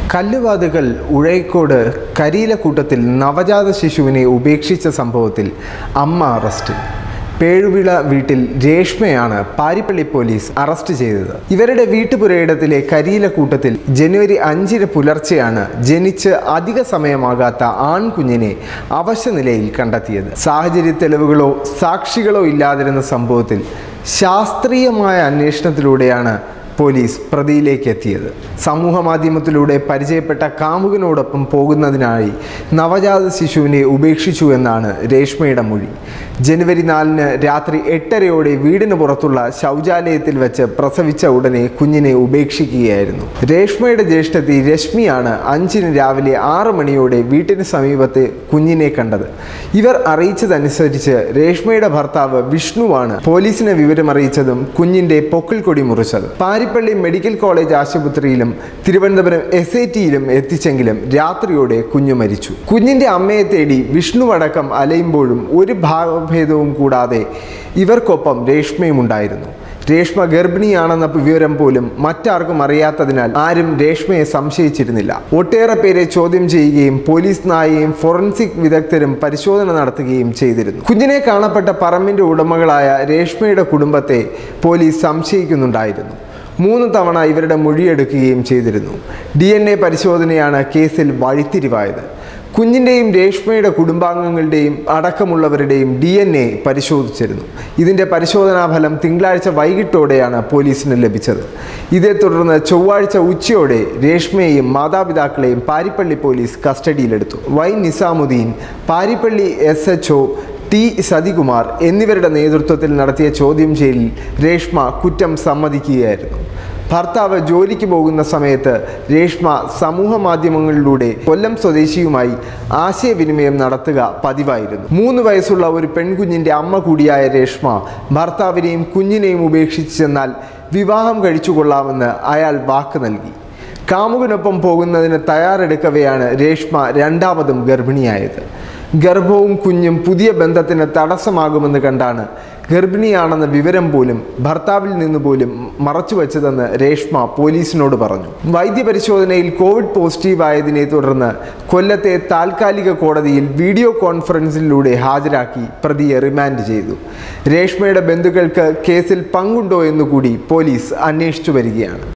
കല്ലുവാതുകൾ ഉഴൈക്കോട് കരിയിലക്കൂട്ടത്തിൽ നവജാത ശിശുവിനെ ഉപേക്ഷിച്ച സംഭവത്തിൽ അമ്മ അറസ്റ്റിൽ പേഴുവിള വീട്ടിൽ രേഷ്മയാണ് പാരിപ്പള്ളി പോലീസ് അറസ്റ്റ് ചെയ്തത് ഇവരുടെ വീട്ടുപുരയിടത്തിലെ കരിയിലക്കൂട്ടത്തിൽ ജനുവരി അഞ്ചിന് പുലർച്ചെയാണ് ജനിച്ച് അധിക സമയമാകാത്ത ആൺകുഞ്ഞിനെ അവശനിലയിൽ കണ്ടെത്തിയത് സാഹചര്യ തെളിവുകളോ സാക്ഷികളോ ഇല്ലാതിരുന്ന സംഭവത്തിൽ ശാസ്ത്രീയമായ അന്വേഷണത്തിലൂടെയാണ് പോലീസ് പ്രതിയിലേക്ക് എത്തിയത് സമൂഹ മാധ്യമത്തിലൂടെ പരിചയപ്പെട്ട കാമുകനോടൊപ്പം പോകുന്നതിനായി നവജാത ശിശുവിനെ ഉപേക്ഷിച്ചു എന്നാണ് രേഷ്മയുടെ മൊഴി ജനുവരി നാലിന് രാത്രി എട്ടരയോടെ വീടിന് പുറത്തുള്ള ശൗചാലയത്തിൽ വെച്ച് പ്രസവിച്ച ഉടനെ കുഞ്ഞിനെ ഉപേക്ഷിക്കുകയായിരുന്നു രേഷ്മയുടെ ജ്യേഷ്ഠത്തി രശ്മിയാണ് അഞ്ചിന് രാവിലെ ആറ് മണിയോടെ വീട്ടിന് സമീപത്ത് കുഞ്ഞിനെ കണ്ടത് ഇവർ അറിയിച്ചതനുസരിച്ച് രേഷ്മയുടെ ഭർത്താവ് വിഷ്ണുവാണ് പോലീസിനെ വിവരമറിയിച്ചതും കുഞ്ഞിന്റെ പൊക്കിൾ കൊടി മുറിച്ചത് പാരിപ്പള്ളി മെഡിക്കൽ കോളേജ് ആശുപത്രിയിലും തിരുവനന്തപുരം എസ് ഐ ടിയിലും എത്തിച്ചെങ്കിലും രാത്രിയോടെ കുഞ്ഞു മരിച്ചു കുഞ്ഞിന്റെ അമ്മയെ തേടി വിഷ്ണുവടക്കം അലയുമ്പോഴും ഒരു ഭാവഭേദവും കൂടാതെ ഇവർക്കൊപ്പം രേഷ്മയും ഉണ്ടായിരുന്നു രേഷ്മ ഗർഭിണിയാണെന്ന വിവരം പോലും മറ്റാർക്കും അറിയാത്തതിനാൽ ആരും രേഷ്മയെ സംശയിച്ചിരുന്നില്ല ഒട്ടേറെ പേരെ ചോദ്യം ചെയ്യുകയും പോലീസ് നായയും ഫോറൻസിക് വിദഗ്ധരും പരിശോധന നടത്തുകയും ചെയ്തിരുന്നു കുഞ്ഞിനെ കാണപ്പെട്ട പറമ്പിന്റെ ഉടമകളായ രേഷ്മയുടെ കുടുംബത്തെ പോലീസ് സംശയിക്കുന്നുണ്ടായിരുന്നു മൂന്ന് തവണ ഇവരുടെ മൊഴിയെടുക്കുകയും ചെയ്തിരുന്നു ഡി എൻ എ പരിശോധനയാണ് കേസിൽ വഴിത്തിരിവായത് കുഞ്ഞിൻ്റെയും രേഷ്മയുടെ കുടുംബാംഗങ്ങളുടെയും അടക്കമുള്ളവരുടെയും ഡി എൻ എ പരിശോധിച്ചിരുന്നു ഇതിൻ്റെ പരിശോധനാ ഫലം തിങ്കളാഴ്ച വൈകിട്ടോടെയാണ് പോലീസിന് ലഭിച്ചത് ഇതേ തുടർന്ന് ചൊവ്വാഴ്ച ഉച്ചയോടെ രേഷ്മയെയും മാതാപിതാക്കളെയും പാരിപ്പള്ളി പോലീസ് കസ്റ്റഡിയിലെടുത്തു Y Nizamuddin Parippally S H T Sathikumar എന്നിവരുടെ നേതൃത്വത്തിൽ നടത്തിയ ചോദ്യം ചെയ്യലിൽ രേഷ്മ കുറ്റം സമ്മതിക്കുകയായിരുന്നു ഭർത്താവ് ജോലിക്ക് പോകുന്ന സമയത്ത് രേഷ്മ സമൂഹ മാധ്യമങ്ങളിലൂടെ കൊല്ലം സ്വദേശിയുമായി ആശയവിനിമയം നടത്തുക പതിവായിരുന്നു മൂന്ന് വയസ്സുള്ള ഒരു പെൺകുഞ്ഞിൻ്റെ അമ്മ കൂടിയായ രേഷ്മ ഭർത്താവിനെയും കുഞ്ഞിനെയും ഉപേക്ഷിച്ച് ചെന്നാൽ വിവാഹം കഴിച്ചു കൊള്ളാമെന്ന് അയാൾ വാക്ക് നൽകി കാമുകനൊപ്പം പോകുന്നതിന് തയ്യാറെടുക്കവെയാണ് രേഷ്മ രണ്ടാമതും ഗർഭിണിയായത് ഗർഭവും കുഞ്ഞും പുതിയ ബന്ധത്തിന് തടസ്സമാകുമെന്ന് കണ്ടാണ് ഗർഭിണിയാണെന്ന വിവരം പോലും ഭർത്താവിൽ നിന്ന് പോലും മറച്ചുവെച്ചതെന്ന് രേഷ്മ പോലീസിനോട് പറഞ്ഞു വൈദ്യപരിശോധനയിൽ കോവിഡ് പോസിറ്റീവ് ആയതിനെ തുടർന്ന് കൊല്ലത്തെ താൽക്കാലിക കോടതിയിൽ വീഡിയോ കോൺഫറൻസിലൂടെ ഹാജരാക്കി പ്രതിയെ റിമാൻഡ് ചെയ്തു രേഷ്മയുടെ ബന്ധുക്കൾക്ക് കേസിൽ പങ്കുണ്ടോ എന്നുകൂടി പോലീസ് അന്വേഷിച്ചു വരികയാണ്